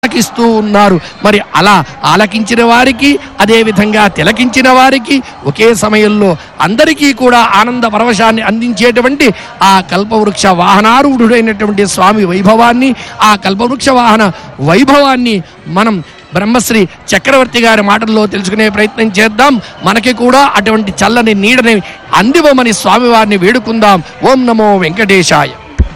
ఆలకిస్తూ ఉన్నారు మరి అలా ఆలకించిన వారికి అదే విధంగా తిలకించిన వారికి ఒకే సమయంలో అందరికీ కూడా ఆనంద పరవశాన్ని అందించేటువంటి ఆ కల్పవృక్ష వాహనారూఢుడైనటువంటి స్వామి వైభవాన్ని ఆ కల్పవృక్ష వాహన వైభవాన్ని మనం బ్రహ్మశ్రీ చక్రవర్తి గారి మాటల్లో తెలుసుకునే ప్రయత్నం చేద్దాం మనకి కూడా అటువంటి చల్లని నీడని అందివమని స్వామివారిని వేడుకుందాం ఓం నమో వెంకటేశాయ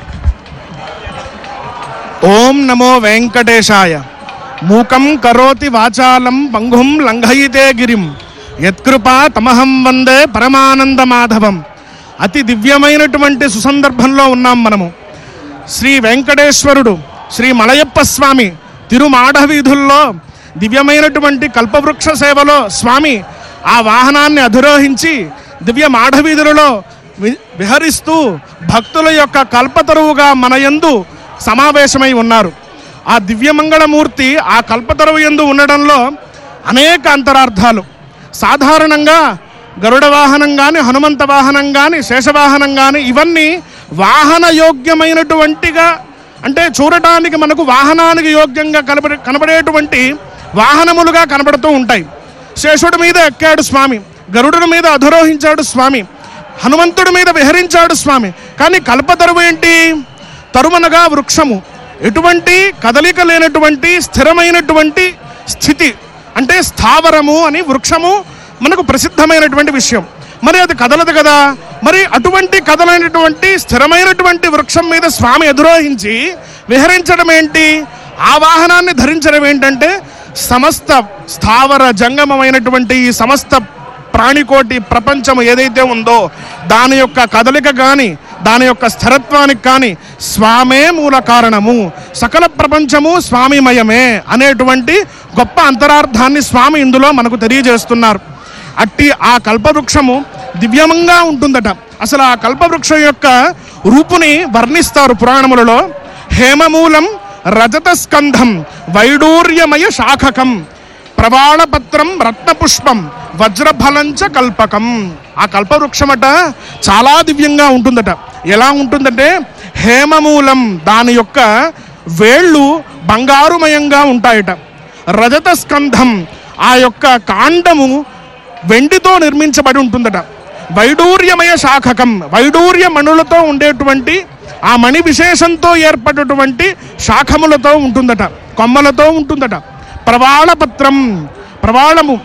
ఓం నమో వెంకటేశాయ మూకం కరోతి వాచాలం పంగుం లంఘయితే గిరిం యత్కృపా తమహం వందే పరమానంద మాధవం అతి దివ్యమైనటువంటి సుసందర్భంలో ఉన్నాం మనము శ్రీ వెంకటేశ్వరుడు శ్రీ మలయప్ప స్వామి తిరుమాడ వీధుల్లో దివ్యమైనటువంటి కల్పవృక్ష సేవలో స్వామి ఆ వాహనాన్ని అధిరోహించి దివ్య మాఢవీధులలో వి- విహరిస్తూ భక్తుల యొక్క కల్పతరువుగా మన యందు సమావేశమై ఉన్నారు ఆ దివ్యమంగళమూర్తి ఆ కల్పతరువు యందు ఉండడంలో అనేక అంతరార్థాలు సాధారణంగా గరుడ వాహనం కానీ హనుమంత వాహనం కానీ శేషవాహనం కానీ ఇవన్నీ వాహన యోగ్యమైనటువంటిగా అంటే చూడటానికి మనకు వాహనానికి యోగ్యంగా కనబడే కనబడేటువంటి వాహనములుగా కనబడుతూ ఉంటాయి శేషుడి మీద ఎక్కాడు స్వామి గరుడుడి మీద అధిరోహించాడు స్వామి హనుమంతుడి మీద విహరించాడు స్వామి కానీ కల్పతరువు ఏంటి తరుమనగా వృక్షము ఎటువంటి కదలిక లేనటువంటి స్థిరమైనటువంటి స్థితి అంటే స్థావరము అని వృక్షము మనకు ప్రసిద్ధమైనటువంటి విషయం మరి అది కదలదు కదా మరి అటువంటి కదలైనటువంటి స్థిరమైనటువంటి వృక్షం మీద స్వామి ఎదురోహించి విహరించడం ఏంటి ఆ వాహనాన్ని ధరించడం ఏంటంటే సమస్త స్థావర జంగమమైనటువంటి ఈ సమస్త ప్రాణికోటి ప్రపంచం ఏదైతే ఉందో దాని యొక్క కదలిక కానీ దాని యొక్క స్థిరత్వానికి కానీ స్వామే మూల కారణము సకల ప్రపంచము స్వామిమయమే అనేటువంటి గొప్ప అంతరార్థాన్ని స్వామి ఇందులో మనకు తెలియజేస్తున్నారు అట్టి ఆ కల్పవృక్షము దివ్యమంగా ఉంటుందట అసలు ఆ కల్పవృక్షం యొక్క రూపుని వర్ణిస్తారు పురాణములలో హేమమూలం రజత స్కంధం వైడూర్యమయ శాఖకం ప్రవాళపత్రం రత్నపుష్పం వజ్రఫలంచ కల్పకం ఆ కల్పవృక్షమట చాలా దివ్యంగా ఉంటుందట ఎలా ఉంటుందంటే హేమమూలం దాని యొక్క వేళ్ళు బంగారుమయంగా ఉంటాయట రజత స్కంధం ఆ యొక్క కాండము వెండితో నిర్మించబడి ఉంటుందట వైడూర్యమయ శాఖకం వైడూర్య మణులతో ఉండేటువంటి ఆ మణి విశేషంతో ఏర్పడినటువంటి శాఖములతో ఉంటుందట కొమ్మలతో ఉంటుందట ప్రవాళపత్రం ప్రవాళము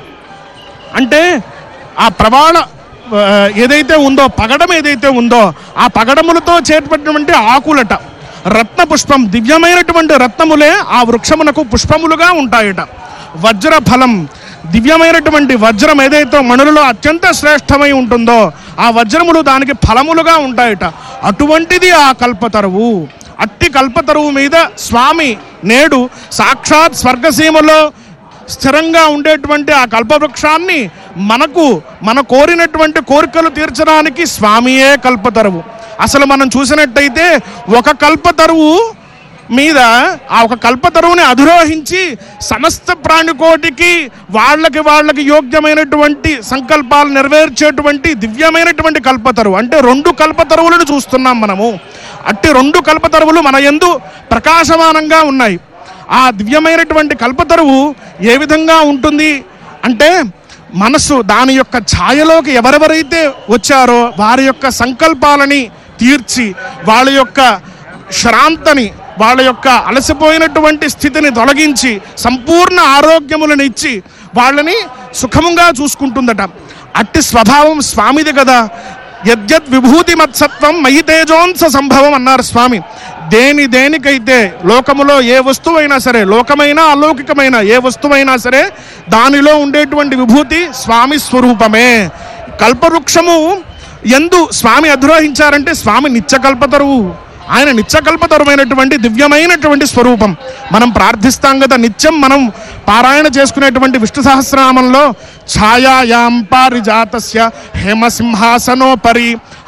అంటే ఆ ప్రవాళ ఆ, ఏదైతే ఉందో పగడం ఏదైతే ఉందో ఆ పగడములతో చేర్పడినటువంటి ఆకులట రత్న పుష్పం దివ్యమైనటువంటి రత్నములే ఆ వృక్షమునకు పుష్పములుగా ఉంటాయట వజ్ర ఫలం దివ్యమైనటువంటి వజ్రం ఏదైతే మణులలో అత్యంత శ్రేష్టమై ఉంటుందో ఆ వజ్రములు దానికి ఫలములుగా ఉంటాయట అటువంటిది ఆ కల్పతరువు అట్టి కల్పతరువు మీద స్వామి నేడు సాక్షాత్ స్వర్గసీమలో స్థిరంగా ఉండేటువంటి ఆ కల్పవృక్షాన్ని మనకు మన కోరినటువంటి కోరికలు తీర్చడానికి స్వామియే కల్పతరువు అసలు మనం చూసినట్టయితే ఒక కల్పతరువు మీద ఆ ఒక కల్పతరువుని అధిరోహించి సమస్త ప్రాణికోటికి వాళ్ళకి వాళ్ళకి యోగ్యమైనటువంటి సంకల్పాలు నెరవేర్చేటువంటి దివ్యమైనటువంటి కల్పతరువు అంటే రెండు కల్పతరువులను చూస్తున్నాం మనము అట్టి రెండు కల్పతరువులు మన యందు ప్రకాశమానంగా ఉన్నాయి ఆ దివ్యమైనటువంటి కల్పతరువు ఏ విధంగా ఉంటుంది అంటే మనస్సు దాని యొక్క ఛాయలోకి ఎవరెవరైతే వచ్చారో వారి యొక్క సంకల్పాలని తీర్చి వాళ్ళ యొక్క శ్రాంతని వాళ్ళ యొక్క అలసిపోయినటువంటి స్థితిని తొలగించి సంపూర్ణ ఆరోగ్యములను ఇచ్చి వాళ్ళని సుఖముగా చూసుకుంటుందట అట్టి స్వభావం స్వామిది కదా యద్యద్ విభూతి మత్సత్వం మయి తేజోంస సంభవం అన్నారు స్వామి దేని దేనికైతే లోకములో ఏ వస్తువైనా సరే లోకమైనా అలౌకికమైన ఏ వస్తువైనా సరే దానిలో ఉండేటువంటి విభూతి స్వామి స్వరూపమే కల్పవృక్షము ఎందు స్వామి అధిరోహించారంటే స్వామి నిత్యకల్పతరువు ఆయన నిత్యకల్పతరుమైనటువంటి దివ్యమైనటువంటి స్వరూపం మనం ప్రార్థిస్తాం కదా నిత్యం మనం పారాయణ చేసుకునేటువంటి విష్ణు సహస్రనామంలో ఛాయాయాం పారిజాతస్య హేమసింహాసనోపరి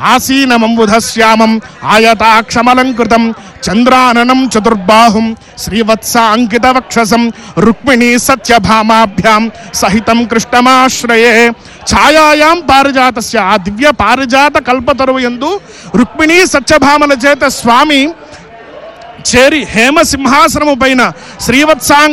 ఆసీనమంబుధశ్యామం ఆయతాక్షమలంకృతం చంద్రాననం చతుర్బాహుం శ్రీవత్స అంకిత వక్షసం రుక్మిణీ సత్యభామాభ్యాం సహితం కృష్ణమాశ్రయే ఛాయాయాం పారిజాతస్య ఆ దివ్య పారిజాత కల్పతరువు ఎందు రుక్మిణీ సత్యభామల చేత స్వామి చేరి హేమ సింహాసనము పైన శ్రీవత్సాంగ